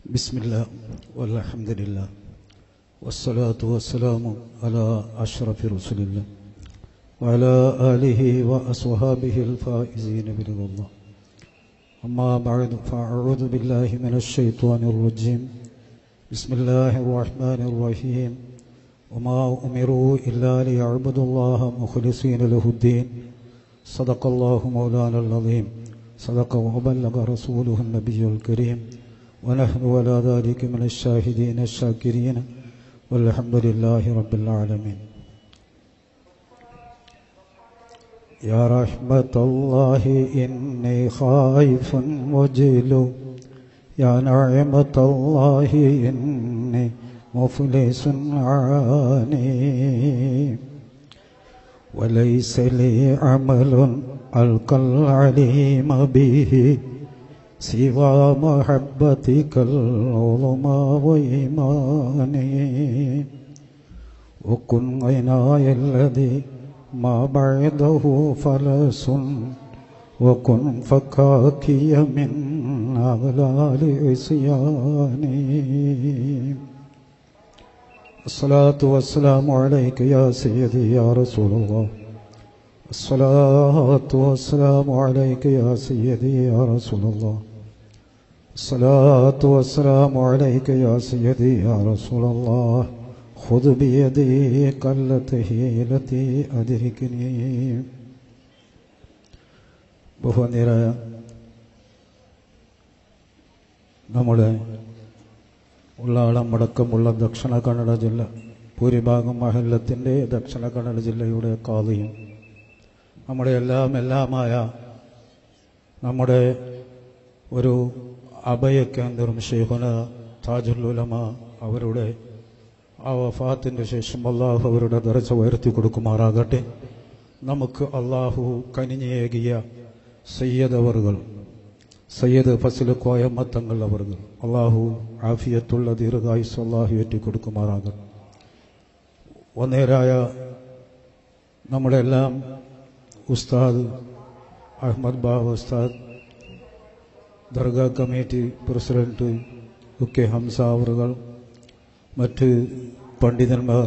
بسم الله والحمد لله والصلاة والسلام على أشرف رسول الله وعلى آله وأصحابه الفائزين برضا الله أما بعد فأعوذ بالله من الشيطان الرجيم بسم الله الرحمن الرحيم وما أمروا إلا ليعبدوا الله مخلصين له الدين صدق الله مولانا العظيم صدق وبلغ رسوله النبي الكريم ونحن على ذلك من الشاهدين الشاكرين والحمد لله رب العالمين يا رحمة الله إني خائف وجل يا نعمة الله إني مفلس عاني وليس لي عمل ألقى العليم به سوى محبتك العظمى وإيماني وكن غناي الذي ما بعده فلس وكن فكاكي من أغلال عصياني الصلاة والسلام عليك يا سيدي يا رسول الله الصلاة والسلام عليك يا سيدي يا رسول الله الصلاة والسلام عليك يا سيدي يا رسول الله خذ بيدي قلته التي أدركني ബഹുനിരായ നമ്മുടെ ഉള്ളാളമടക്കമുള്ള ദക്ഷിണ കന്നഡ ജില്ല ഭൂരിഭാഗം മഹല്ലത്തിൻ്റെ ദക്ഷിണ കന്നഡ ജില്ലയുടെ കാതയും നമ്മുടെ എല്ലാം എല്ലാമായ നമ്മുടെ ഒരു അഭയകേന്ദ്രം ഷെയ്ഖുന താജുൽ ഉലമ അവരുടെ ആ വഫാത്തിൻ്റെ ശേഷം അള്ളാഹു അവരുടെ ദർജ ഉയർത്തി കൊടുക്കുമാറാകട്ടെ നമുക്ക് അള്ളാഹു കനിഞ്ഞേകിയ സയ്യദ് അവറുകൾ സയ്യദ് ഫസിൽ കോയമ്മത്തങ്ങൾ അവർകൾ അള്ളാഹു ആഫിയത്തുള്ള ദീർഘായുസ് അള്ളാഹു ഏറ്റി കൊടുക്കുമാറാകട്ടെ ഒന്നേരായ നമ്മുടെ എല്ലാം ഉസ്താദ് Ahmed Bab Ustad Dargah committee president U K Hamza അവറുകൾ മറ്റ് പണ്ഡിതന്മാർ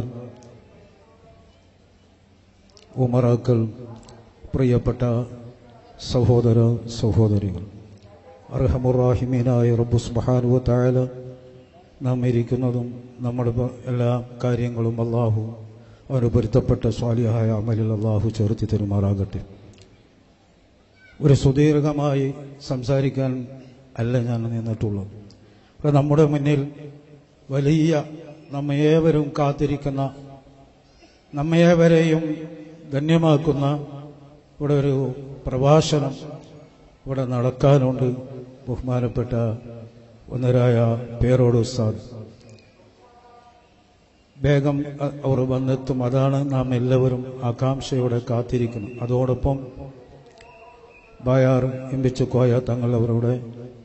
ഉമറാക്കൾ പ്രിയപ്പെട്ട സഹോദര സഹോദരികൾ അർഹമുറാഹിമീനായ റബ്ബു സുബ്ഹാനഹു തആല നാം ഇരിക്കുന്നതും നമ്മുടെ എല്ലാ കാര്യങ്ങളും അള്ളാഹു അവന് പൊരുത്തപ്പെട്ട സ്വാലിഹായ അമലിൽ അള്ളാഹു ചേർത്തി തരുമാറാകട്ടെ ഒരു സുദീർഘമായി സംസാരിക്കാൻ അല്ല ഞാൻ നിന്നിട്ടുള്ളത് അത് നമ്മുടെ മുന്നിൽ വലിയ നമ്മയേവരും കാത്തിരിക്കുന്ന നമ്മയേവരെയും ധന്യമാക്കുന്ന ഇവിടെ ഒരു പ്രഭാഷണം ഇവിടെ നടക്കാനുണ്ട് ബഹുമാനപ്പെട്ട ഒന്നരായ പേരോട് ഉസ്താദ് വേഗം അവർ വന്നെത്തും അതാണ് നാം എല്ലാവരും ആകാംക്ഷയോടെ കാത്തിരിക്കുന്നു അതോടൊപ്പം ബായാർ എമ്പിച്ചു കോയ തങ്ങൾ അവരുടെ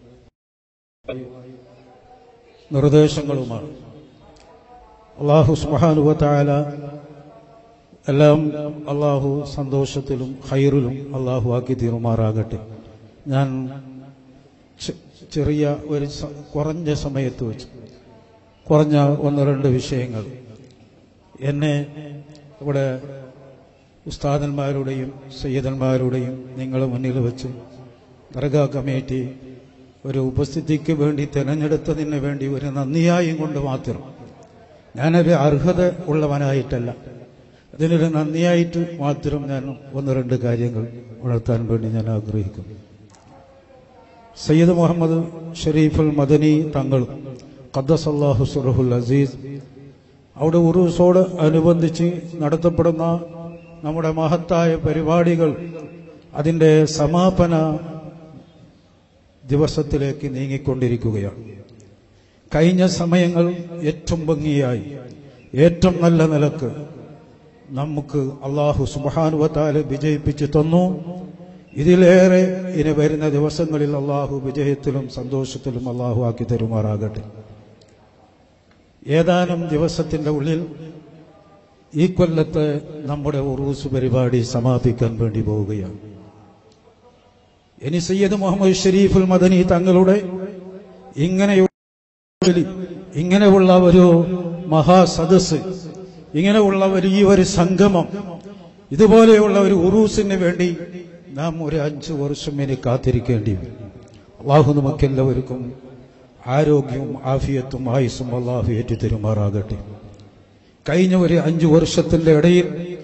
നിർദ്ദേശങ്ങളുമാണ് അള്ളാഹു സുഹാനുവത്തായാല എല്ലാം അള്ളാഹു സന്തോഷത്തിലും ഹൈറിലും അള്ളാഹു ആക്കി തീരുമാറാകട്ടെ ഞാൻ ചെറിയ ഒരു കുറഞ്ഞ സമയത്ത് വെച്ച് കുറഞ്ഞ ഒന്ന് രണ്ട് വിഷയങ്ങൾ എന്നെ ഇവിടെ ഉസ്താദന്മാരുടെയും സയ്യദന്മാരുടെയും നിങ്ങളെ മുന്നിൽ വെച്ച് ദർഗാ കമ്മിറ്റി ഒരു ഉപസ്ഥിതിക്ക് വേണ്ടി തിരഞ്ഞെടുത്തതിന് വേണ്ടി ഒരു നന്ദിയായും കൊണ്ട് മാത്രം ഞാനൊരു അർഹത ഉള്ളവനായിട്ടല്ല അതിനൊരു നന്ദിയായിട്ട് മാത്രം ഞാൻ ഒന്ന് രണ്ട് കാര്യങ്ങൾ ഉണർത്താൻ വേണ്ടി ഞാൻ ആഗ്രഹിക്കുന്നു സയ്യിദ് മുഹമ്മദ് ഷരീഫുൽ മദനി തങ്ങൾ ഖദ്ദസല്ലാഹു സുറഹുൽ അസീസ് അവിടെ ഉറൂസോട് അനുബന്ധിച്ച് നടത്തപ്പെടുന്ന നമ്മുടെ മഹത്തായ പരിപാടികൾ അതിൻ്റെ സമാപന ദിവസത്തിലേക്ക് നീങ്ങിക്കൊണ്ടിരിക്കുകയാണ് കഴിഞ്ഞ സമയങ്ങൾ ഏറ്റവും ഭംഗിയായി ഏറ്റവും നല്ല നിലക്ക് നമുക്ക് അള്ളാഹു സുബാനുവത്താല് വിജയിപ്പിച്ചു തന്നു ഇതിലേറെ ഇനി വരുന്ന ദിവസങ്ങളിൽ അള്ളാഹു വിജയത്തിലും സന്തോഷത്തിലും അള്ളാഹു ആക്കി തരുമാറാകട്ടെ ഏതാനും ദിവസത്തിന്റെ ഉള്ളിൽ ഈ കൊല്ലത്തെ നമ്മുടെ ഉറൂസ് പരിപാടി സമാപിക്കാൻ വേണ്ടി പോവുകയാണ് ഇനി സയ്യദ് മുഹമ്മദ് ഷരീഫുൽ മദനി തങ്ങളുടെ ഇങ്ങനെ ഇങ്ങനെയുള്ള ഒരു മഹാസദസ് ഇങ്ങനെയുള്ള ഒരു ഈ ഒരു സംഗമം ഇതുപോലെയുള്ള ഒരു ഉറൂസിന് വേണ്ടി നാം ഒരു അഞ്ചു വർഷം ഇനി കാത്തിരിക്കേണ്ടി വരും അള്ളാഹു നമുക്കെല്ലാവർക്കും ആരോഗ്യവും ആഫിയത്തും ആയുസ്സും അള്ളാഹു ഏറ്റു തരുമാറാകട്ടെ കഴിഞ്ഞ ഒരു അഞ്ചു വർഷത്തിന്റെ ഇടയിൽ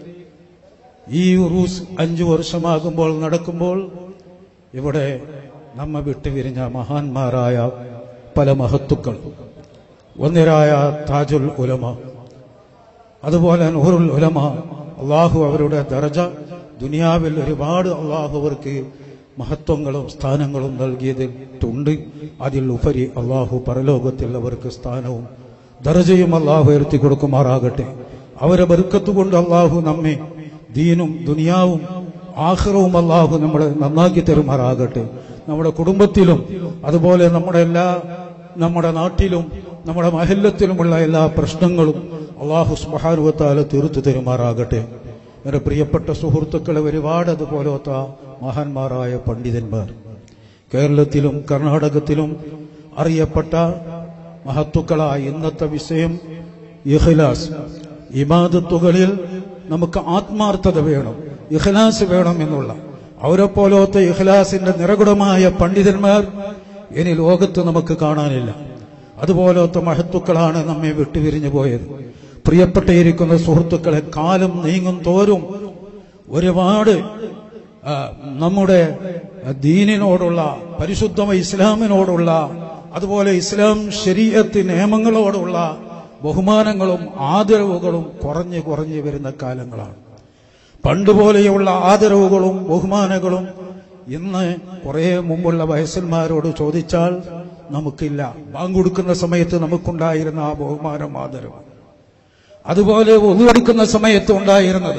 ഈ ഉറൂസ് അഞ്ചു വർഷമാകുമ്പോൾ നടക്കുമ്പോൾ ഇവിടെ നമ്മ വിട്ടുപിരിഞ്ഞ മഹാന്മാരായ പല മഹത്തുക്കൾ ഒന്നിരായ താജുൽ ഉലമ അതുപോലെ നൂറുൽ ഉലമ അള്ളാഹു അവരുടെ ദർജ ദുനിയാവിൽ ഒരുപാട് അള്ളാഹു അവർക്ക് മഹത്വങ്ങളും സ്ഥാനങ്ങളും നൽകിയതിട്ടുണ്ട് അതിൽ ഉപരി അള്ളാഹു പരലോകത്തിൽ അവർക്ക് സ്ഥാനവും ദർജയും അള്ളാഹു ഉയർത്തി കൊടുക്കുമാറാകട്ടെ അവരെ ബർക്കത്ത് കൊണ്ട് അള്ളാഹു നമ്മെ ദീനും ദുനിയാവും ആഹ്റവും അള്ളാഹു നമ്മളെ നന്നാക്കി തരുമാറാകട്ടെ നമ്മുടെ കുടുംബത്തിലും അതുപോലെ നമ്മുടെ എല്ലാ നമ്മുടെ നാട്ടിലും നമ്മുടെ മഹല്ലത്തിലുമുള്ള എല്ലാ പ്രശ്നങ്ങളും അള്ളാഹു സുബാനുവത്താല തീർത്തു തരുമാറാകട്ടെ എൻ്റെ പ്രിയപ്പെട്ട സുഹൃത്തുക്കളെ ഒരുപാട് അതുപോലത്തെ മഹാന്മാരായ പണ്ഡിതന്മാർ കേരളത്തിലും കർണാടകത്തിലും അറിയപ്പെട്ട മഹത്തുക്കളായ ഇന്നത്തെ വിഷയം ഇഖ്ലാസ് ഇമാദത്തുകളിൽ നമുക്ക് ആത്മാർത്ഥത വേണം ഇഖ്ലാസ് വേണം എന്നുള്ള അവരെ പോലത്തെ ഇഖ്ലാസിന്റെ നിറകുടമായ പണ്ഡിതന്മാർ ഇനി ലോകത്ത് നമുക്ക് കാണാനില്ല അതുപോലത്തെ മഹത്തുക്കളാണ് നമ്മെ വിട്ടുപിരിഞ്ഞു പോയത് പ്രിയപ്പെട്ടിരിക്കുന്ന സുഹൃത്തുക്കളെ കാലം നീങ്ങും തോറും ഒരുപാട് ആ, നമ്മുടെ ദീനിനോടുള്ള പരിശുദ്ധ ഇസ്ലാമിനോടുള്ള അതുപോലെ ഇസ്ലാം ശരീരത്ത് നിയമങ്ങളോടുള്ള ബഹുമാനങ്ങളും ആദരവുകളും കുറഞ്ഞു കുറഞ്ഞു വരുന്ന കാലങ്ങളാണ് പണ്ടുപോലെയുള്ള ആദരവുകളും ബഹുമാനങ്ങളും ഇന്ന് കുറെ മുമ്പുള്ള വയസ്സന്മാരോട് ചോദിച്ചാൽ നമുക്കില്ല ബാങ്കൊടുക്കുന്ന സമയത്ത് നമുക്കുണ്ടായിരുന്ന ആ ബഹുമാനം ആദരവ് അതുപോലെ ഒന്നുകൊടുക്കുന്ന സമയത്ത് ഉണ്ടായിരുന്നത്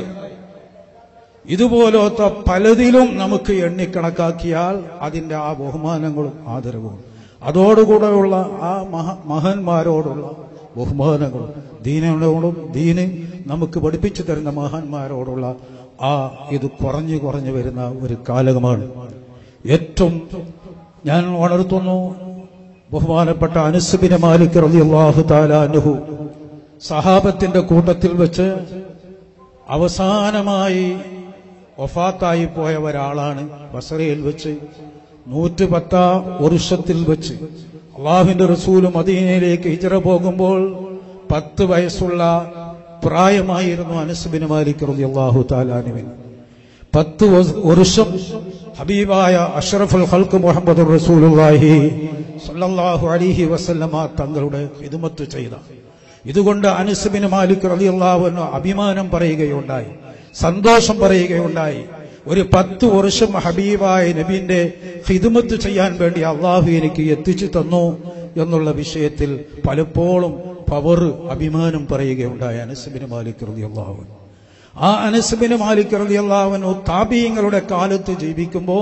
ഇതുപോലത്തെ പലതിലും നമുക്ക് എണ്ണിക്കണക്കാക്കിയാൽ അതിന്റെ ആ ബഹുമാനങ്ങളും ആദരവും അതോടുകൂടെയുള്ള ആ മഹ മഹാന്മാരോടുള്ള ബഹുമാനങ്ങളും ദീനോടും ദീന് നമുക്ക് പഠിപ്പിച്ചു തരുന്ന മഹാന്മാരോടുള്ള ആ ഇത് കുറഞ്ഞു കുറഞ്ഞു വരുന്ന ഒരു കാലമാണ് ഏറ്റവും ഞാൻ ഉണർത്തുന്നു ബഹുമാനപ്പെട്ട അനുസുബിന് മാലിക് റളിയല്ലാഹു തആല അൻഹു സഹാബത്തിന്റെ കൂട്ടത്തിൽ വെച്ച് അവസാനമായി വഫാത്തായി പോയ ഒരാളാണ് ബസറയിൽ വെച്ച് നൂറ്റുപത്താം വർഷത്തിൽ വെച്ച് അള്ളാഹുവിന്റെ റസൂല് മദീനയിലേക്ക് ഹിജറ പോകുമ്പോൾ പത്ത് വയസ്സുള്ള പ്രായമായിരുന്നു അനസുബിന് മാലിക് റളിയല്ലാഹു താലാനുവിന് പത്ത് വ- വർഷം ഹബീബായ അഷ്റഫുൽ ഹൽക്ക് മുഹമ്മദ് റസൂലുള്ളാഹി സല്ലല്ലാഹു അലൈഹി വസല്ലമ തങ്ങളുടെ ഹിദമത്ത് ചെയ്ത ഇതുകൊണ്ട് അനസുബിന് മാലിക് റളിയല്ലാഹു അൻഹു അഭിമാനം പറയുകയുണ്ടായി സന്തോഷം പറയുകയുണ്ടായി ഒരു പത്ത് വർഷം ഹബീബായ നബീന്റെ ഹിദമത്ത് ചെയ്യാൻ വേണ്ടി അള്ളാഹു എനിക്ക് എത്തിച്ചു തന്നു എന്നുള്ള വിഷയത്തിൽ പലപ്പോഴും പവർ അഭിമാനം പറയുകയുണ്ടായി അനസുബിന് മാലിക് റളിയല്ലാഹു അൻഹു ആ അനസുബിന് മാലിക് റളിയല്ലാഹുവിനു താപീയങ്ങളുടെ കാലത്ത് ജീവിക്കുമ്പോ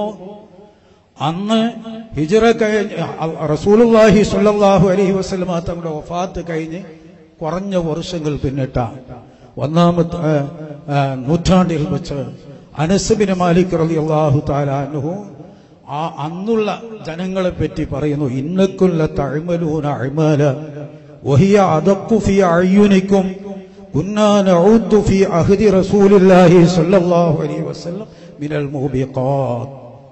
അന്ന് ഹിജറ കഴിഞ്ഞ് റസൂലുള്ളാഹി സ്വല്ലല്ലാഹു അലൈഹി വസല്ലമ തങ്ങളുടെ വഫാത്ത് കഴിഞ്ഞ് കുറഞ്ഞ വർഷങ്ങൾ പിന്നിട്ട ഒന്നാമത്തെ ആ, ആ, നൂറ്റാണ്ടിൽ വെച്ച് അനസുബിന് മാലിക് റളിയല്ലാഹു തആല അൻഹു ആ അന്നുള്ള ജനങ്ങളെ പറ്റി പറയുന്നു ഇന്നക്കുല്ല തഅമലൂന അഅമാല വഹിയ അദഖു ഫി അയ്യുനിക്കും كنا نعد في عهد رسول الله صلى الله عليه وسلم من الموبقات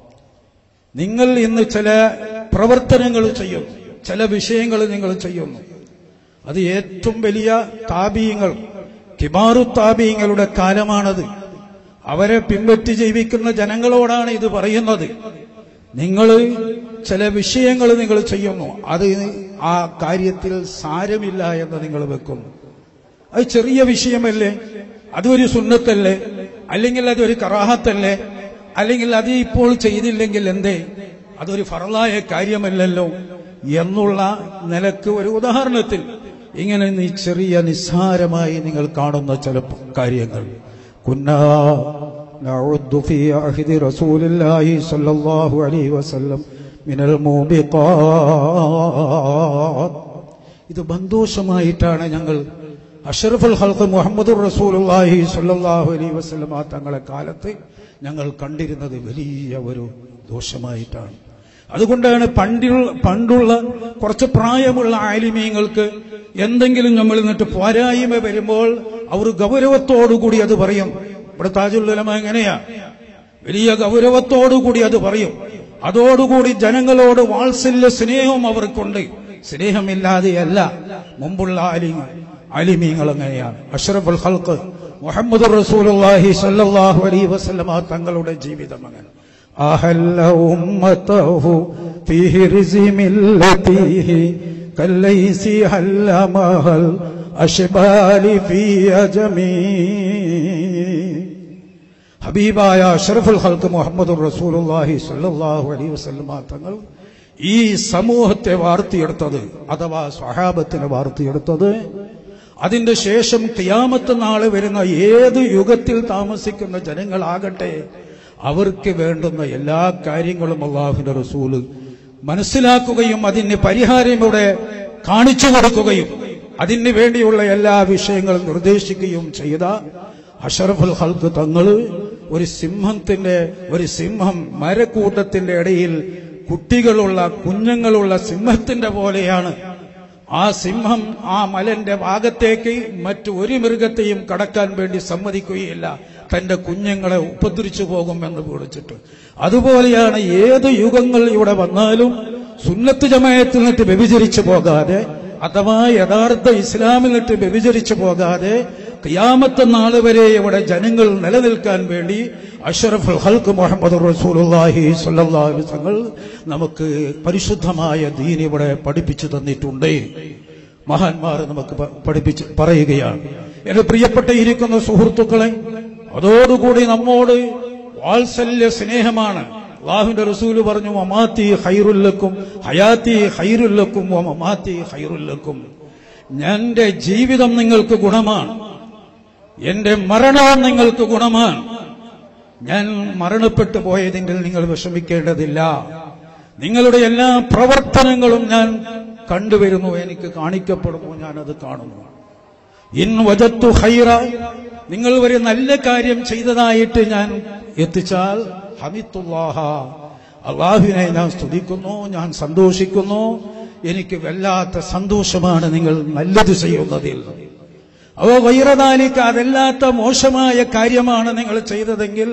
നിങ്ങൾ ഇന്ന് ചില പ്രവർത്തനങ്ങൾ ചെയ്യുന്നു ചില വിഷയങ്ങൾ നിങ്ങൾ ചെയ്യുന്നു അത് ഏറ്റവും വലിയ താപീയങ്ങൾ കിമാറു താപീയങ്ങളുടെ കാലമാണത് അവരെ പിൻപറ്റി ജീവിക്കുന്ന ജനങ്ങളോടാണ് ഇത് പറയുന്നത് നിങ്ങൾ ചില വിഷയങ്ങൾ നിങ്ങൾ ചെയ്യുന്നു അത് ആ കാര്യത്തിൽ സാരമില്ല എന്ന് നിങ്ങൾ വെക്കുന്നു അത് ചെറിയ വിഷയമല്ലേ അതൊരു സുന്നത്തല്ലേ അല്ലെങ്കിൽ അതൊരു കറാഹത്തല്ലേ അല്ലെങ്കിൽ അത് ഇപ്പോൾ ചെയ്തില്ലെങ്കിൽ എന്തേ അതൊരു ഫറലായ കാര്യമല്ലല്ലോ എന്നുള്ള നിലക്ക് ഒരു ഉദാഹരണത്തിൽ ഇങ്ങനെ നീ ചെറിയ നിസ്സാരമായി നിങ്ങൾ കാണുന്ന ചില കാര്യങ്ങൾ കുന്നാ نعد في عهد رسول الله صلى الله عليه وسلم من الموبقات ഇത് ബന്ധോഷമായിട്ടാണ് ഞങ്ങൾ അഷറഫുൽ ഹൽക്ക് മുഹമ്മദ് റസൂലുള്ളാഹി സ്വല്ലല്ലാഹു അലൈഹി വസല്ലമ തങ്ങളെ കാലത്ത് ഞങ്ങൾ കണ്ടിരുന്നത് വലിയ ഒരു ദോഷമായിട്ടാണ് അതുകൊണ്ടാണ് പണ്ടുള്ള പണ്ടുള്ള കുറച്ച് പ്രായമുള്ള ആലിമീങ്ങൾക്ക് എന്തെങ്കിലും നമ്മൾ നിന്നിട്ട് പോരായ്മ വരുമ്പോൾ അവർ ഗൗരവത്തോടുകൂടി അത് പറയും ഇവിടെ താജുല്ലമ എങ്ങനെയാ വലിയ ഗൗരവത്തോടുകൂടി അത് പറയും അതോടുകൂടി ജനങ്ങളോട് വാത്സല്യ സ്നേഹവും അവർക്കുണ്ട് സ്നേഹമില്ലാതെയല്ല മുമ്പുള്ള ആലിങ്ങൾ ആലിമീങ്ങൾ എങ്ങനെയാണ് അഷ്റഫുൽ ഹൽക്ക് മുഹമ്മദ് റസൂലുള്ളാഹി സല്ലല്ലാഹു അലൈഹി വസല്ലമ തങ്ങളുടെ ജീവിതം അങ്ങനെ أهل أمته في هرز ملته كالليس هل مهل أشبال في أجمي ഹബീബായ അഷറഫുൽ ഹൽക്ക് മുഹമ്മദ് റസൂലുള്ളാഹി സല്ലല്ലാഹു അലൈഹി വസല്ലമ തങ്ങൾ ഈ സമൂഹത്തെ വാർത്തിയെടുത്തത് അഥവാ സ്വഹാബത്തിനെ വാർത്തിയെടുത്തത് അതിന്റെ ശേഷം കിയാമത്ത് നാളെ വരുന്ന ഏത് യുഗത്തിൽ താമസിക്കുന്ന ജനങ്ങളാകട്ടെ അവർക്ക് വേണ്ടുന്ന എല്ലാ കാര്യങ്ങളും അള്ളാഹുവിന്റെ റസൂല് മനസ്സിലാക്കുകയും അതിന് പരിഹാരം ഇവിടെ കാണിച്ചു കൊടുക്കുകയും അതിന് വേണ്ടിയുള്ള എല്ലാ വിഷയങ്ങളും നിർദ്ദേശിക്കുകയും ചെയ്ത അഷറഫുൽ ഹൽക്ക് തങ്ങള് ഒരു സിംഹത്തിന്റെ ഒരു സിംഹം മരക്കൂട്ടത്തിന്റെ ഇടയിൽ കുട്ടികളുള്ള കുഞ്ഞുങ്ങളുള്ള സിംഹത്തിന്റെ പോലെയാണ് ആ സിംഹം ആ മലന്റെ ഭാഗത്തേക്ക് മറ്റു ഒരു മൃഗത്തെയും കടക്കാൻ വേണ്ടി സമ്മതിക്കുകയില്ല തന്റെ കുഞ്ഞുങ്ങളെ ഉപദ്രവിച്ചു പോകുമെന്ന് വിളിച്ചിട്ട് അതുപോലെയാണ് ഏത് യുഗങ്ങൾ ഇവിടെ വന്നാലും സുന്നത്ത് ജമായത്തിൽ നിന്നിട്ട് വ്യഭിചരിച്ചു പോകാതെ അഥവാ യഥാർത്ഥ ഇസ്ലാമിൽ നിന്നിട്ട് വ്യഭിചരിച്ചു പോകാതെ ഖിയാമത്ത് നാൾ വരെ ഇവിടെ ജനങ്ങൾ നിലനിൽക്കാൻ വേണ്ടി അഷറഫുൽ ഹൽക്ക് മുഹമ്മദ് റസൂലുള്ളാഹി സ്വല്ലല്ലാഹു അലൈഹി തങ്ങൾ നമുക്ക് പരിശുദ്ധമായ ദീൻ ഇവിടെ പഠിപ്പിച്ചു തന്നിട്ടുണ്ട് മഹാന്മാർ നമുക്ക് പ- പഠിപ്പിച്ച് പറയുകയാണ് എന്റെ പ്രിയപ്പെട്ട ഇരിക്കുന്ന സുഹൃത്തുക്കളെ അതോടുകൂടി നമ്മോട് വാത്സല്യ സ്നേഹമാണ് അള്ളാഹുവിന്റെ റസൂല് പറഞ്ഞു മമാത്തി ഹൈറുല്ലക്കും ഹയാത്തി ഹൈറുല്ലക്കും മമാത്തി ഹൈറുല്ലക്കും എന്റെ ജീവിതം നിങ്ങൾക്ക് ഗുണമാണ് എന്റെ മരണവും നിങ്ങൾക്ക് ഗുണമാണ് ഞാൻ മരണപ്പെട്ടു പോയതിൽ നിങ്ങൾ വിഷമിക്കേണ്ടതില്ല നിങ്ങളുടെ എല്ലാ പ്രവർത്തനങ്ങളും ഞാൻ കണ്ടുവരുന്നു എനിക്ക് കാണിക്കപ്പെടുന്നു ഞാനത് കാണുന്നു ഇൻ വജത്തു ഹൈറ നിങ്ങൾ ഒരു നല്ല കാര്യം ചെയ്തതായിട്ട് ഞാൻ എത്തിച്ചാൽ ഹമിത്തുല്ലാഹ അള്ളാഹുവിനെ ഞാൻ സ്തുതിക്കുന്നു ഞാൻ സന്തോഷിക്കുന്നു എനിക്ക് വല്ലാത്ത സന്തോഷമാണ് നിങ്ങൾ നല്ലത് ചെയ്യുന്നതിൽ അവ വൈറദാലിക്ക് അതല്ലാത്ത മോശമായ കാര്യമാണ് നിങ്ങൾ ചെയ്തതെങ്കിൽ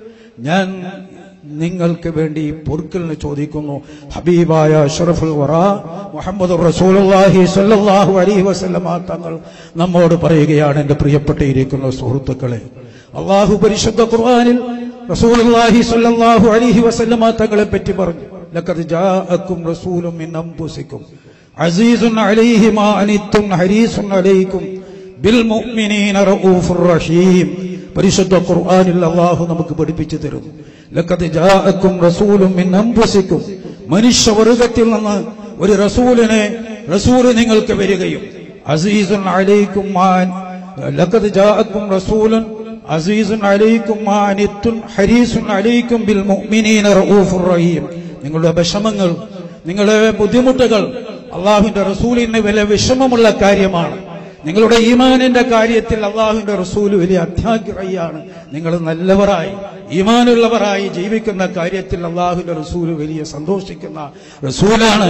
ഞാൻ നിങ്ങൾക്ക് വേണ്ടി പൊറുക്കലിന് ചോദിക്കുന്നു ഹബീബായ അഷ്റഫുൽ വറ മുഹമ്മദ് റസൂലുള്ളാഹി സ്വല്ലല്ലാഹു അലൈഹി വസല്ലമ തങ്ങൾ നമ്മോട് പറയുകയാണ് എൻ്റെ പ്രിയപ്പെട്ടിരിക്കുന്ന സുഹൃത്തുക്കളെ അള്ളാഹു പരിശുദ്ധ ഖുർആനിൽ റസൂലുള്ളാഹി സ്വല്ലല്ലാഹു അലൈഹി വസല്ലമ തങ്ങളെ പറ്റി പറഞ്ഞു ലഖദ് ജാഅക്കും റസൂലും മിൻ അൻഫുസിക്കും അസീസുൻ അലൈഹി മാ അനിത്തും ഹരീസുൻ അലൈക്കും ബിൽ മുഅ്മിനീന റഊഫുർ റഹീം പരിശുദ്ധ ഖുർആനിൽ അല്ലാഹു നമുക്ക് പഠിപ്പിച്ചു തരുന്നു ലഖദ് ജാഅക്കും റസൂലും മിൻ അൻഫുസിക്കും മനുഷ്യവർഗത്തിൽ നിന്ന് ഒരു റസൂലിനെ റസൂൽ നിങ്ങൾക്ക് വരികയും അസീസുൻ അലൈക്കും മാൻ ലഖദ് ജാഅക്കും റസൂലുൻ അസീസുൻ അലൈക്കും മാനിത്തുൻ ഹരീസുൻ അലൈക്കും ബിൽ മുഅ്മിനീന റഊഫുർ റഹീം നിങ്ങളുടെ വിഷമങ്ങൾ നിങ്ങളുടെ ബുദ്ധിമുട്ടുകൾ അള്ളാഹുവിന്റെ റസൂലിന് വില വിഷമമുള്ള കാര്യമാണ് നിങ്ങളുടെ ഈമാനിന്റെ കാര്യത്തിൽ അള്ളാഹുവിന്റെ റസൂല് വലിയ അത്യാഗ്രഹിയാണ് നിങ്ങൾ നല്ലവരായി ഈമാനുള്ളവരായി ജീവിക്കുന്ന കാര്യത്തിൽ അള്ളാഹുവിന്റെ റസൂല് വലിയ സന്തോഷിക്കുന്ന റസൂലാണ്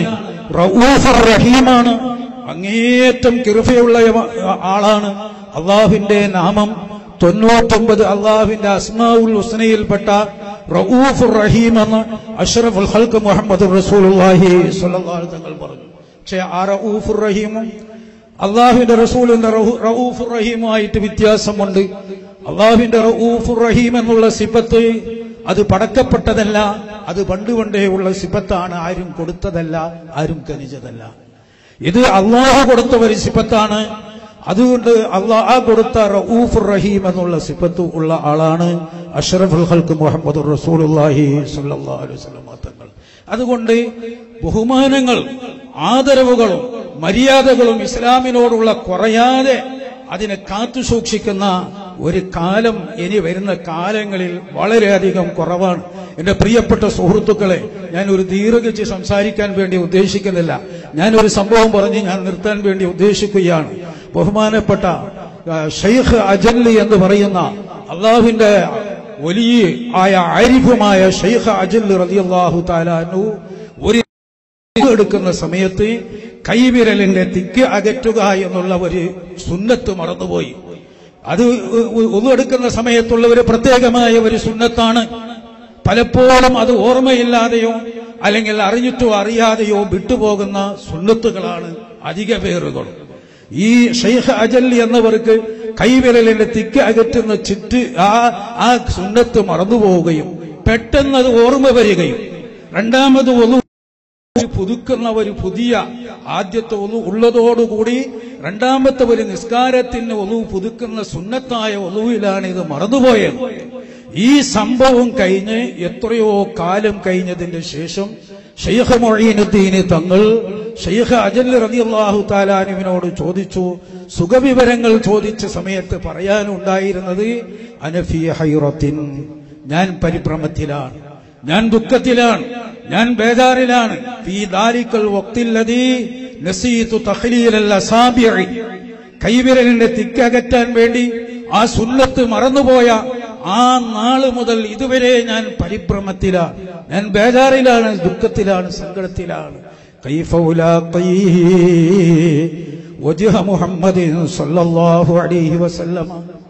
റഊഫർ റഹീമാണ് അങ്ങേയറ്റം കിറുഫയുള്ള ആളാണ് അള്ളാഹുവിന്റെ നാമം തൊണ്ണൂറ്റൊമ്പത് അള്ളാഹുവിന്റെ അസ്മാഉൽ ഹുസ്നയിൽപ്പെട്ട റഊഫുർ റഹീം എന്ന് അഷ്റഫുൽ ഹൽക്ക് മുഹമ്മദ് റസൂലുള്ളാഹി സ്വല്ലല്ലാഹു അലൈഹി തങ്ങൾ പറഞ്ഞു പക്ഷേ ആ റഊഫുർ റഹീമും അള്ളാഹുവിന്റെ റസൂലിന്റെ റഹൂ- റഊഫുർ റഹീമുമായിട്ട് വ്യത്യാസമുണ്ട് അള്ളാഹുവിന്റെ റഊഫുർ റഹീം എന്നുള്ള സിപ്പത്ത് അത് പടക്കപ്പെട്ടതല്ല അത് പണ്ട് പണ്ടേ ഉള്ള സിപ്പത്താണ് ആരും കൊടുത്തതല്ല ആരും കനിച്ചതല്ല ഇത് അള്ളാഹു കൊടുത്ത ഒരു സിപ്പത്താണ് അതുകൊണ്ട് അള്ളാഹ് കൊടുത്ത റഊഫുർ റഹീം എന്നുള്ള സിപ്പത്ത് ഉള്ള ആളാണ് അഷ്റഫുൽ ഹൽക്ക് മുഹമ്മദ് റസൂലുള്ളാഹി സ്വല്ലല്ലാഹു അലൈഹി വസല്ലം തങ്ങൾ അതുകൊണ്ട് ബഹുമാനങ്ങൾ ആദരവുകളും മര്യാദകളും ഇസ്ലാമിനോടുള്ള കുറയാതെ അതിനെ കാത്തു സൂക്ഷിക്കുന്ന ഒരു കാലം ഇനി വരുന്ന കാലങ്ങളിൽ വളരെയധികം കുറവാണ് എന്റെ പ്രിയപ്പെട്ട സുഹൃത്തുക്കളെ ഞാൻ ഒരു ദീർഘിച്ച് സംസാരിക്കാൻ വേണ്ടി ഉദ്ദേശിക്കുന്നില്ല ഞാൻ ഒരു സംഭവം പറഞ്ഞ് ഞാൻ നിർത്താൻ വേണ്ടി ഉദ്ദേശിക്കുകയാണ് ബഹുമാനപ്പെട്ട ആ, ഷെയ്ഖ് അജല്ലി എന്ന് പറയുന്ന അള്ളാഹുവിന്റെ വലിയ ആയ ആരിഫുമായ ഷെയ്ഖ് അജല്ലി റളിയല്ലാഹു താലാനു എടുക്കുന്ന സമയത്ത് കൈവിരലിന്റെ തിക്ക് അകറ്റുക എന്നുള്ള ഒരു സുന്നത്ത് മറന്നുപോയി അത് ഒന്നെടുക്കുന്ന സമയത്തുള്ള ഒരു പ്രത്യേകമായ ഒരു സുന്നത്താണ് പലപ്പോഴും അത് ഓർമ്മയില്ലാതെയോ അല്ലെങ്കിൽ അറിഞ്ഞിട്ടോ അറിയാതെയോ വിട്ടുപോകുന്ന സുന്നത്തുകളാണ് അധിക പേറുകൾ ഈ ഷെയ്ഖ് അജല്ലി എന്നവർക്ക് കൈവിരലിന്റെ തിക്ക് അകറ്റുന്ന ചുറ്റ് ആ ആ സുന്നത്ത് മറന്നുപോവുകയും പെട്ടെന്ന് അത് ഓർമ്മ വരികയും രണ്ടാമത് ഒന്നു പുതുക്കുന്ന ഒരു പുതിയ ആദ്യത്തെ ഒന്നു ഉള്ളതോടുകൂടി രണ്ടാമത്തെ ഒരു നിസ്കാരത്തിന് ഒന്നു പുതുക്കുന്ന സുന്നത്തായ ഒന്നുവിലാണ് ഇത് മറന്നുപോയത് ഈ സംഭവം കഴിഞ്ഞ് എത്രയോ കാലം കഴിഞ്ഞതിന്റെ ശേഷം ഷെയ്ഖ് മൊഴീനുദ്ദീന് തങ്ങൾ ഷെയ്ഖ് അജൽ റളിയല്ലാഹു താലാനുവിനോട് ചോദിച്ചു സുഖവിവരങ്ങൾ ചോദിച്ച സമയത്ത് പറയാനുണ്ടായിരുന്നത് അനഫി ഹൈറത്തിൻ ഞാൻ പരിഭ്രമത്തിലാണ് ഞാൻ ദുഃഖത്തിലാണ് ഞാൻ ബേജാറിലാണ് ഫീ ദാലിക്കൽ വക്തില്ലദീ നസീതു തഖ്ലീലൽ അസാബിഇ കൈവിരലിന്റെ തിക്കകറ്റാൻ വേണ്ടി ആ സുന്നത്ത് മറന്നുപോയ ആ നാള് മുതൽ ഇതുവരെ ഞാൻ പരിഭ്രമത്തിലാണ് ഞാൻ ബേജാറിലാണ് ദുഃഖത്തിലാണ് സങ്കടത്തിലാണ് കൈഫ ഉലാഖീഹി വജ്ഹ മുഹമ്മദിൻ സല്ലല്ലാഹു അലൈഹി വസല്ലമ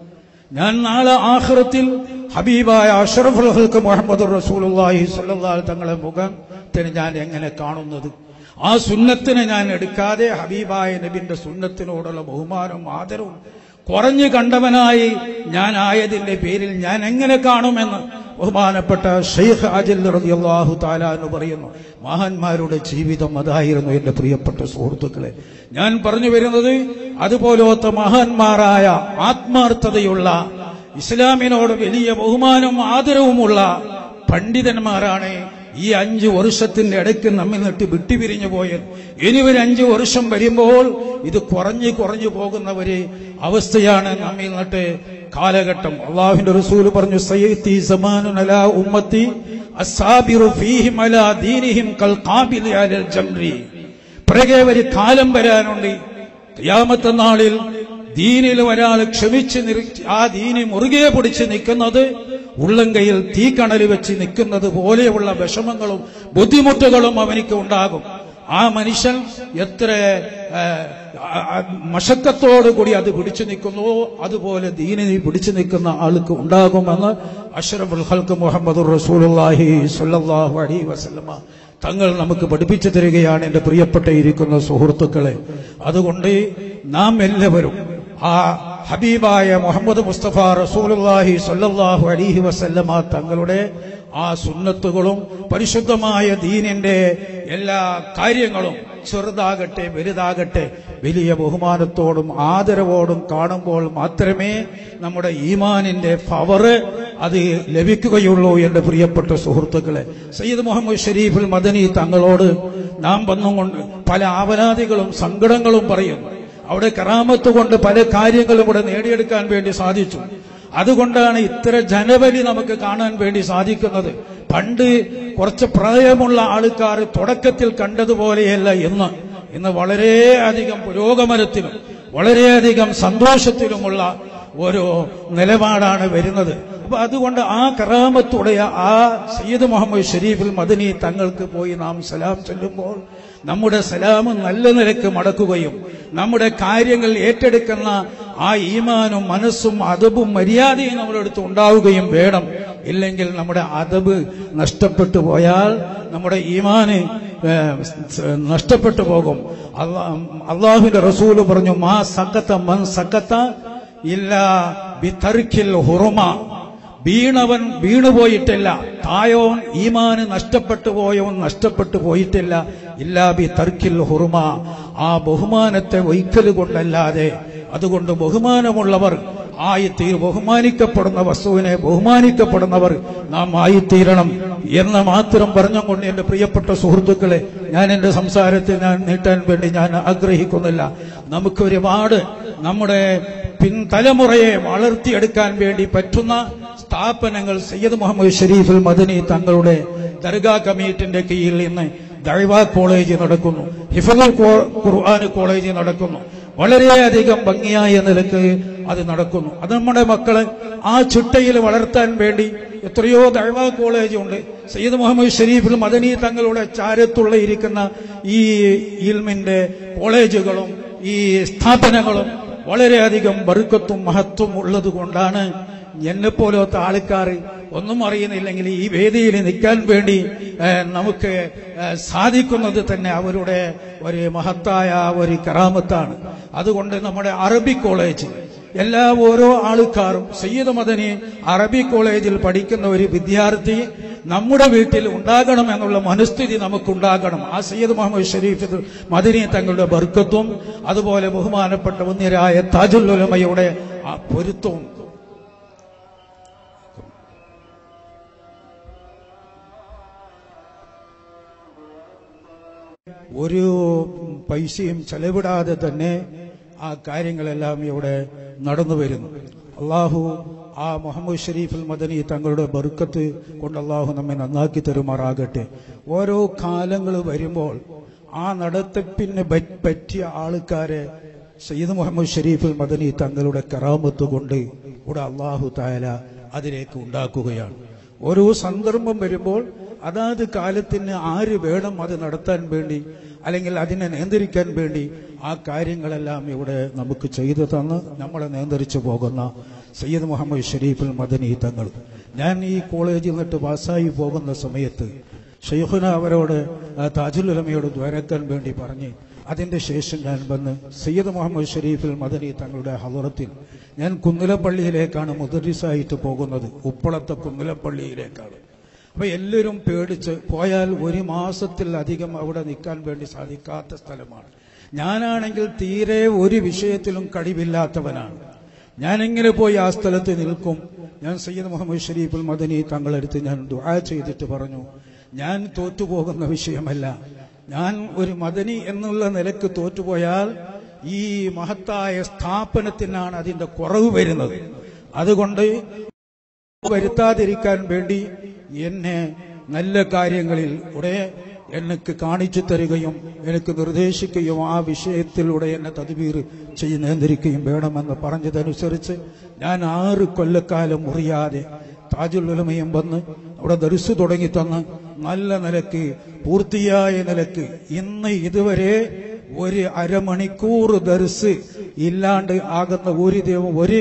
ഞാൻ നാളെ ആഖിറത്തിൽ ഹബീബായ അഷ്റഫുൽ ഹൽക്ക് മുഹമ്മദ് റസൂലുള്ളാഹി സ്വല്ലല്ലാഹു തങ്ങളെ മുഖത്തിന് ഞാൻ എങ്ങനെ കാണുന്നത് ആ സുന്നത്തിനെ ഞാൻ എടുക്കാതെ ഹബീബായ നബിന്റെ സുന്നത്തിനോടുള്ള ബഹുമാനവും ആദരവും കുറഞ്ഞു കണ്ടവനായി ഞാൻ ആയതിന്റെ പേരിൽ ഞാൻ എങ്ങനെ കാണുമെന്ന് ബഹുമാനപ്പെട്ട ഷെയ്ഖ് അജിൽ റളിയല്ലാഹു തആല എന്ന് പറയുന്നു മഹാന്മാരുടെ ജീവിതം അതായിരുന്നു എന്റെ പ്രിയപ്പെട്ട സുഹൃത്തുക്കളെ ഞാൻ പറഞ്ഞു വരുന്നത് അതുപോലത്തെ മഹാന്മാരായ ആത്മാർത്ഥതയുള്ള ഇസ്ലാമിനോട് വലിയ ബഹുമാനവും ആദരവുമുള്ള പണ്ഡിതന്മാരാണ് ഈ അഞ്ചു വർഷത്തിന്റെ ഇടയ്ക്ക് നമ്മിൽ നിട്ട് വിട്ടുപിരിഞ്ഞു പോയത് ഇനി ഒരു അഞ്ചു വർഷം വരുമ്പോൾ ഇത് കുറഞ്ഞു കുറഞ്ഞു പോകുന്ന ഒരു അവസ്ഥയാണ് നമ്മിൽ നിട്ട് കാലഘട്ടം അള്ളാഹുവിന്റെ റസൂൽ പറഞ്ഞു സയ്യത്തി സമാനുൻ അലാ ഉമ്മത്തി അസ്സാബിറു ഫീഹിം അലാ ദീനിഹിം കൽ ഖാബിലി അലൽ ജംരി പിറകെ ഒരു കാലം വരാനുണ്ട് ഖിയാമത്ത നാളിൽ ദീനിൽ ഒരാൾ ക്ഷമിച്ച് നിർ- ആ ദീനി മുറുകെ പിടിച്ച് നിൽക്കുന്നത് ഉള്ളങ്കയിൽ തീക്കണൽ വെച്ച് നിൽക്കുന്നത് പോലെയുള്ള വിഷമങ്ങളും ബുദ്ധിമുട്ടുകളും അവനിക്ക് ഉണ്ടാകും ആ മനുഷ്യൻ എത്ര ആ, ആ, ആ, മഷക്കത്തോടുകൂടി അത് പിടിച്ചു നിൽക്കുന്നുവോ അതുപോലെ ദീനിനെ പിടിച്ചു നിൽക്കുന്ന ആൾക്ക് ഉണ്ടാകുമെന്ന് അഷ്റഫുൽ ഹൽക്ക് മുഹമ്മദ് റസൂലുള്ളാഹി സ്വല്ലല്ലാഹു അലൈഹി വസല്ലമ തങ്ങൾ നമുക്ക് പഠിപ്പിച്ചു തരികയാണ് എന്റെ പ്രിയപ്പെട്ട ഇരിക്കുന്ന സുഹൃത്തുക്കളെ അതുകൊണ്ട് നാം എല്ലാവരും ആ ഹബീബായ മുഹമ്മദ് മുസ്തഫ റസൂലുള്ളാഹി സ്വല്ലല്ലാഹു അലൈഹി വസല്ലമ തങ്ങളുടെ ആ സുന്നത്തുകളും പരിശുദ്ധമായ ദീനിന്റെ എല്ലാ കാര്യങ്ങളും ചെറുതാകട്ടെ വലുതാകട്ടെ വലിയ ബഹുമാനത്തോടും ആദരവോടും കാണുമ്പോൾ മാത്രമേ നമ്മുടെ ഈമാനിന്റെ പവറ് അത് ലഭിക്കുകയുള്ളൂ എന്റെ പ്രിയപ്പെട്ട സുഹൃത്തുക്കളെ സയ്യിദ് മുഹമ്മദ് ഷരീഫുൽ മദനി തങ്ങളോട് നാം വന്നുകൊണ്ട് പല ആവലാദികളും സങ്കടങ്ങളും പറയുന്നു അവിടെ കറാമത്ത് കൊണ്ട് പല കാര്യങ്ങളും ഇവിടെ നേടിയെടുക്കാൻ വേണ്ടി സാധിച്ചു അതുകൊണ്ടാണ് ഇത്ര ജനബലി നമുക്ക് കാണാൻ വേണ്ടി സാധിക്കുന്നത് പണ്ട് കുറച്ച് പ്രായമുള്ള ആൾക്കാർ തുടക്കത്തിൽ കണ്ടതുപോലെയല്ല ഇന്ന് ഇന്ന് വളരെയധികം പുരോഗമനത്തിലും വളരെയധികം സന്തോഷത്തിലുമുള്ള ഒരു നിലപാടാണ് വരുന്നത് അപ്പൊ അതുകൊണ്ട് ആ കറാമത്തുடைய ആ സയ്യിദ് മുഹമ്മദ് ഷരീഫുൽ മദനി തങ്ങൾക്ക് പോയി നാം സലാം ചൊല്ലുമ്പോൾ നമ്മുടെ സലാം നല്ല നിലക്ക് മടക്കുകയും നമ്മുടെ കാര്യങ്ങൾ ഏറ്റെടുക്കുന്ന ആ ഈമാനും മനസ്സും അതബും മര്യാദയും നമ്മുടെ അടുത്ത് ഉണ്ടാവുകയും വേണം ഇല്ലെങ്കിൽ നമ്മുടെ അതബ് നഷ്ടപ്പെട്ടു പോയാൽ നമ്മുടെ ഈമാന് ഏഹ്, നഷ്ടപ്പെട്ടു പോകും അള്ളാ- അള്ളാഹുവിന്റെ റസൂല് പറഞ്ഞു മാ സക്കത്ത മൻ സക്കത്ത ഇല്ല ബിതർക്കിൽ ഹുറുമ വീണവൻ വീണുപോയിട്ടില്ല തായോൻ ഈമാന് നഷ്ടപ്പെട്ടു പോയവൻ നഷ്ടപ്പെട്ടു പോയിട്ടില്ല ഇല്ലാ ബി തർക്കിൽ ഹുറുമ ആ ബഹുമാനത്തെ വൈക്കല് കൊണ്ടല്ലാതെ അതുകൊണ്ട് ബഹുമാനമുള്ളവർ ആയിത്തീർ ബഹുമാനിക്കപ്പെടുന്ന വസ്തുവിനെ ബഹുമാനിക്കപ്പെടുന്നവർ നാം ആയിത്തീരണം എന്ന് മാത്രം പറഞ്ഞുകൊണ്ട് എന്റെ പ്രിയപ്പെട്ട സുഹൃത്തുക്കളെ ഞാൻ എന്റെ സംസാരത്തെ ഞാൻ നീട്ടാൻ വേണ്ടി ഞാൻ ആഗ്രഹിക്കുന്നില്ല നമുക്ക് ഒരുപാട് നമ്മുടെ പിൻതലമുറയെ വളർത്തിയെടുക്കാൻ വേണ്ടി പറ്റുന്ന സ്ഥാപനങ്ങൾ സയ്യദ് മുഹമ്മദ് ഷരീഫുൽ മദനി തങ്ങളുടെ ദർഗാ കമ്മിറ്റിന്റെ കീഴിൽ നിന്ന് ദൈവ കോളേജ് നടക്കുന്നു ഹിഫദുൽ കോ- ഖുർആൻ കോളേജ് നടക്കുന്നു വളരെയധികം ഭംഗിയായ നിലക്ക് അത് നടക്കുന്നു അത് നമ്മുടെ മക്കളെ ആ ചിട്ടയിൽ വളർത്താൻ വേണ്ടി എത്രയോ ദഴവ കോളേജ് ഉണ്ട് സയ്യിദ് മുഹമ്മദ് ഷരീഫിൽ മദനി തങ്ങളുടെ ചാരത്തുള്ള ഇരിക്കുന്ന ഈ ഇൽമിന്റെ കോളേജുകളും ഈ സ്ഥാപനങ്ങളും വളരെയധികം ബറുക്കത്തും മഹത്വം ഉള്ളത് കൊണ്ടാണ് എന്നെ പോലത്തെ ആൾക്കാർ ഒന്നും അറിയുന്നില്ലെങ്കിൽ ഈ വേദിയിൽ നിൽക്കാൻ വേണ്ടി ഏഹ്, നമുക്ക് ഏഹ്, സാധിക്കുന്നത് തന്നെ അവരുടെ ഒരു മഹത്തായ ഒരു കറാമത്താണ് അതുകൊണ്ട് നമ്മുടെ അറബി കോളേജ് എല്ലാ ഓരോ ആൾക്കാരും സയ്യിദ് മദനി അറബി കോളേജിൽ പഠിക്കുന്ന ഒരു വിദ്യാർത്ഥി നമ്മുടെ വീട്ടിൽ ഉണ്ടാകണം എന്നുള്ള മനസ്ഥിതി നമുക്കുണ്ടാകണം ആ സയ്യിദ് മുഹമ്മദ് ഷരീഫ് മദനി തങ്ങളുടെ ബർക്കത്തും അതുപോലെ ബഹുമാനപ്പെട്ട മുന്നിരായ താജുൽ ഉലമയുടെ ആ പൊരുത്തവും ഒരു പൈസയും ചെലവിടാതെ തന്നെ ആ കാര്യങ്ങളെല്ലാം ഇവിടെ നടന്നു വരുന്നു അള്ളാഹു ആ മുഹമ്മദ് ഷരീഫുൽ മദനി തങ്ങളുടെ ബറുക്കത്ത് കൊണ്ട് അള്ളാഹു നമ്മെ നന്നാക്കി തരുമാറാകട്ടെ ഓരോ കാലങ്ങൾ വരുമ്പോൾ ആ നടത്തിപ്പിന് പ- പറ്റിയ ആൾക്കാരെ സയ്യിദ് മുഹമ്മദ് ഷരീഫുൽ മദനി തങ്ങളുടെ കറാമത്ത് കൊണ്ട് ഇവിടെ അള്ളാഹു തായാല അതിലേക്ക് ഉണ്ടാക്കുകയാണ് ഓരോ സന്ദർഭം വരുമ്പോൾ അതാത് കാലത്തിന് ആര് വേണം അത് നടത്താൻ വേണ്ടി അല്ലെങ്കിൽ അതിനെ നിയന്ത്രിക്കാൻ വേണ്ടി ആ കാര്യങ്ങളെല്ലാം ഇവിടെ നമുക്ക് ചെയ്തു തന്ന് നമ്മളെ നിയന്ത്രിച്ചു പോകുന്ന സയ്യിദ് മുഹമ്മദ് ഷരീഫുൽ മദനി തങ്ങൾ ഞാൻ ഈ കോളേജിൽ നിന്നിട്ട് പാസ്സായി പോകുന്ന സമയത്ത് ഷെയ്ഖുന അവരോട് ആ, താജുൽ ഉലമയോട് ദ്വാരക്കാൻ വേണ്ടി പറഞ്ഞ് അതിന്റെ ശേഷം ഞാൻ വന്ന് സയ്യിദ് മുഹമ്മദ് ഷരീഫുൽ മദനി തങ്ങളുടെ ഹലറത്തിൽ ഞാൻ കുന്നിലപ്പള്ളിയിലേക്കാണ് മുദരിസായിട്ട് പോകുന്നത് ഉപ്പളത്തെ കുന്നിലപ്പള്ളിയിലേക്കാണ് അപ്പൊ എല്ലാവരും പേടിച്ച് പോയാൽ ഒരു മാസത്തിലധികം അവിടെ നിൽക്കാൻ വേണ്ടി സാധിക്കാത്ത സ്ഥലമാണ് ഞാനാണെങ്കിൽ തീരെ ഒരു വിഷയത്തിലും കഴിവില്ലാത്തവനാണ് ഞാനെങ്ങനെ പോയി ആ സ്ഥലത്ത് നിൽക്കും ഞാൻ സയ്യിദ് മുഹമ്മദ് ഷരീഫുൽ മദനി തങ്ങളെടുത്ത് ഞാൻ ദുആ ചെയ്തിട്ട് പറഞ്ഞു ഞാൻ തോറ്റുപോകുന്ന വിഷയമല്ല ഞാൻ ഒരു മദനി എന്നുള്ള നിലക്ക് തോറ്റുപോയാൽ ഈ മഹത്തായ സ്ഥാപനത്തിനാണ് അതിന്റെ കുറവ് വരുന്നത് അതുകൊണ്ട് വരുത്താതിരിക്കാൻ വേണ്ടി എന്നെ നല്ല കാര്യങ്ങളിൽ ഉടനെ എനിക്ക് കാണിച്ചു തരികയും എനിക്ക് നിർദ്ദേശിക്കുകയും ആ വിഷയത്തിലൂടെ എന്നെ തദ്ബീർ ചെയ്ത് നിയന്ത്രിക്കുകയും വേണമെന്ന് പറഞ്ഞതനുസരിച്ച് ഞാൻ ആറ് കൊല്ലക്കാലം മുറിയാതെ താജുൽ ഉലമയും വന്ന് അവിടെ ദർസ് തുടങ്ങി തന്ന് നല്ല നിലക്ക് പൂർത്തിയായ നിലക്ക് ഇന്ന് ഇതുവരെ ഒരു അരമണിക്കൂർ ദർസ് ഇല്ലാണ്ട് ആകുന്ന ഒരു ദൈവം ഒരു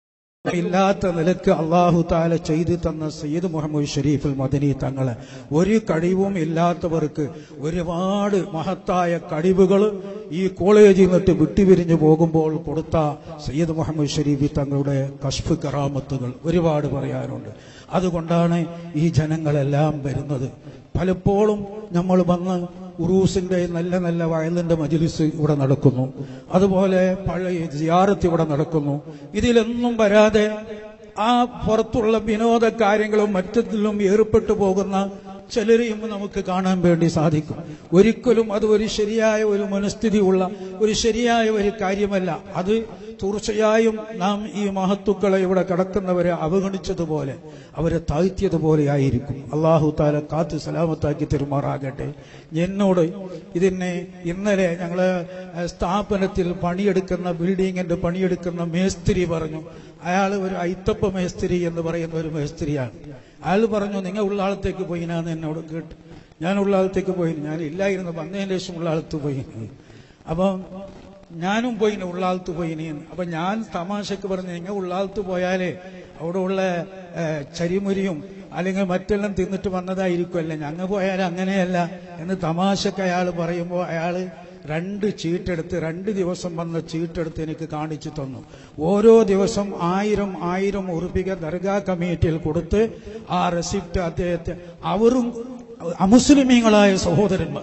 ഇല്ലാത്ത നിലക്ക് അള്ളാഹു താല ചെയ്തു തന്ന സയ്യിദ് മുഹമ്മദ് ഷരീഫുൽ മദനി തങ്ങള് ഒരു കഴിവും ഇല്ലാത്തവർക്ക് ഒരുപാട് മഹത്തായ കഴിവുകൾ ഈ കോളേജിൽ നിന്നിട്ട് വിട്ടുപിരിഞ്ഞു പോകുമ്പോൾ കൊടുത്ത സയ്യിദ് മുഹമ്മദ് ഷരീഫ് തങ്ങളുടെ കഷ്ഫ് കറാമത്തുകൾ ഒരുപാട് പറയാനുണ്ട് അതുകൊണ്ടാണ് ഈ ജനങ്ങളെല്ലാം വരുന്നത് പലപ്പോഴും നമ്മൾ വന്ന് ഉറൂസിന്റെ നല്ല നല്ല വയലിന്റെ മജിലിസ് ഇവിടെ നടക്കുന്നു അതുപോലെ പഴയ സിയാറത്ത് ഇവിടെ നടക്കുന്നു ഇതിലൊന്നും വരാതെ ആ പുറത്തുള്ള വിനോദ കാര്യങ്ങളും മറ്റത്തിലും ഏർപ്പെട്ടു പോകുന്ന ചിലരെയും നമുക്ക് കാണാൻ വേണ്ടി സാധിക്കും ഒരിക്കലും അത് ഒരു ശരിയായ ഒരു മനസ്ഥിതി ഉള്ള ഒരു ശരിയായ ഒരു കാര്യമല്ല അത് തീർച്ചയായും നാം ഈ മഹത്തുക്കളെ ഇവിടെ കടക്കുന്നവരെ അവഗണിച്ചതുപോലെ അവരെ താഴ്ത്തിയതുപോലെ ആയിരിക്കും അള്ളാഹു താല കാത്ത് സലാമത്താക്കി തെരുമാറാകട്ടെ എന്നോട് ഇതിനെ ഇന്നലെ ഞങ്ങള് സ്ഥാപനത്തിൽ പണിയെടുക്കുന്ന ബിൽഡിങ്ങിന്റെ പണിയെടുക്കുന്ന മേസ്തിരി പറഞ്ഞു അയാൾ ഒരു ഐത്തപ്പ മേസ്തിരി എന്ന് പറയുന്ന ഒരു മേസ്തിരിയാണ് അയാൾ പറഞ്ഞു നിങ്ങൾ ഉള്ളാളത്തേക്ക് പോയിനാന്ന് എന്നോട് കേട്ടു ഞാൻ ഉള്ളാളത്തേക്ക് പോയി ഞാൻ ഇല്ലായിരുന്നു വന്നതിന് ശേഷം ഉള്ളാളത്ത് പോയി അപ്പം ഞാനും പോയിന് ഉള്ളാളത്ത് പോയിന് അപ്പൊ ഞാൻ തമാശക്ക് പറഞ്ഞു നിങ്ങൾ ഉള്ളാളത്ത് പോയാലേ അവിടെ ഉള്ള ഏഹ്, ചരിമുരിയും അല്ലെങ്കിൽ മറ്റെല്ലാം തിന്നിട്ട് വന്നതായിരിക്കുമല്ലേ ഞങ്ങൾ പോയാൽ അങ്ങനെയല്ല എന്ന് തമാശക്ക് അയാൾ പറയുമ്പോൾ അയാള് രണ്ട് ചീട്ടെടുത്ത് രണ്ട് ദിവസം വന്ന ചീട്ടെടുത്ത് എനിക്ക് കാണിച്ചു തന്നു ഓരോ ദിവസം ആയിരം ആയിരം ഉറുപ്പിക ദർഗാ കമ്മിറ്റിയിൽ കൊടുത്ത് ആ റെസിപ്റ്റ് അദ്ദേഹത്തെ അവരും അമുസ്ലിമീങ്ങളായ സഹോദരന്മാർ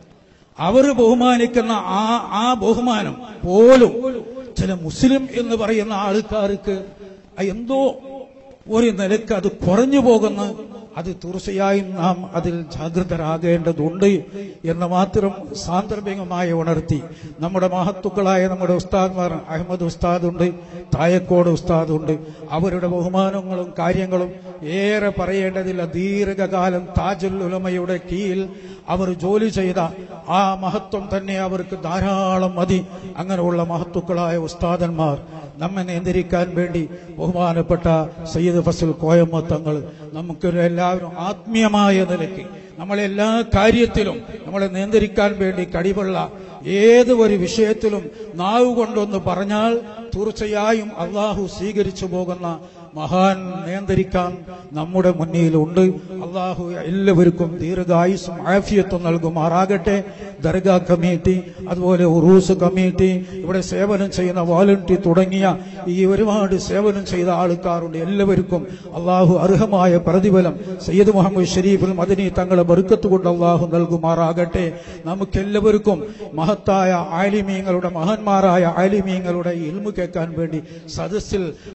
അവർ ബഹുമാനിക്കുന്ന ആ ആ ബഹുമാനം പോലും ചില മുസ്ലിം എന്ന് പറയുന്ന ആൾക്കാർക്ക് എന്തോ ഒരു നിലക്ക് അത് കുറഞ്ഞു പോകുന്ന അത് തീർച്ചയായും നാം അതിൽ ജാഗ്രതരാകേണ്ടതുണ്ട് എന്ന് മാത്രം സാന്ദർഭികമായി ഉണർത്തി നമ്മുടെ മഹത്തുക്കളായ നമ്മുടെ ഉസ്താദ്മാർ അഹമ്മദ് ഉസ്താദുണ്ട് തായക്കോട് ഉസ്താദുണ്ട് അവരുടെ ബഹുമാനങ്ങളും കാര്യങ്ങളും ഏറെ പറയേണ്ടതില്ല ദീർഘകാലം താജുൽ ഉലമയുടെ കീഴിൽ അവർ ജോലി ചെയ്ത ആ മഹത്വം തന്നെ അവർക്ക് ധാരാളം മതി അങ്ങനെയുള്ള മഹത്തുക്കളായ ഉസ്താദന്മാർ നമ്മെ നിയന്ത്രിക്കാൻ വേണ്ടി ബഹുമാനപ്പെട്ട സയ്യിദ് ഫസൽ കോയമ്മത്തങ്ങൾ നമുക്ക് എല്ലാവരും ആത്മീയമായ നിലയ്ക്ക് നമ്മളെല്ലാ കാര്യത്തിലും നമ്മളെ നിയന്ത്രിക്കാൻ വേണ്ടി കഴിവുള്ള ഏത് ഒരു വിഷയത്തിലും നാവ് കൊണ്ടൊന്ന് പറഞ്ഞാൽ തീർച്ചയായും അള്ളാഹു സ്വീകരിച്ചു പോകുന്ന മഹാൻ നിയന്ത്രിക്കാൻ നമ്മുടെ മുന്നിലുണ്ട് അള്ളാഹു എല്ലാവർക്കും ദീർഘായുസും ആഫിയത്തും നൽകുമാറാകട്ടെ ദർഗാ കമ്മിറ്റി അതുപോലെ ഉറൂസ് കമ്മിറ്റി ഇവിടെ സേവനം ചെയ്യുന്ന വോളണ്ടിയർ തുടങ്ങിയ ഈ ഒരുപാട് സേവനം ചെയ്ത ആൾക്കാരുണ്ട് എല്ലാവർക്കും അള്ളാഹു അർഹമായ പ്രതിഫലം സയ്യിദ് മുഹമ്മദ് ഷരീഫിൽ മദനി തങ്ങളെ ബർക്കത്ത് കൊണ്ട് അള്ളാഹു നൽകുമാറാകട്ടെ നമുക്കെല്ലാവർക്കും മഹത്തായ ആലിമീങ്ങളുടെ മഹാന്മാരായ ആലിമീങ്ങളുടെ ഇൽമു കേൾക്കാൻ വേണ്ടി സദസ്സിൽ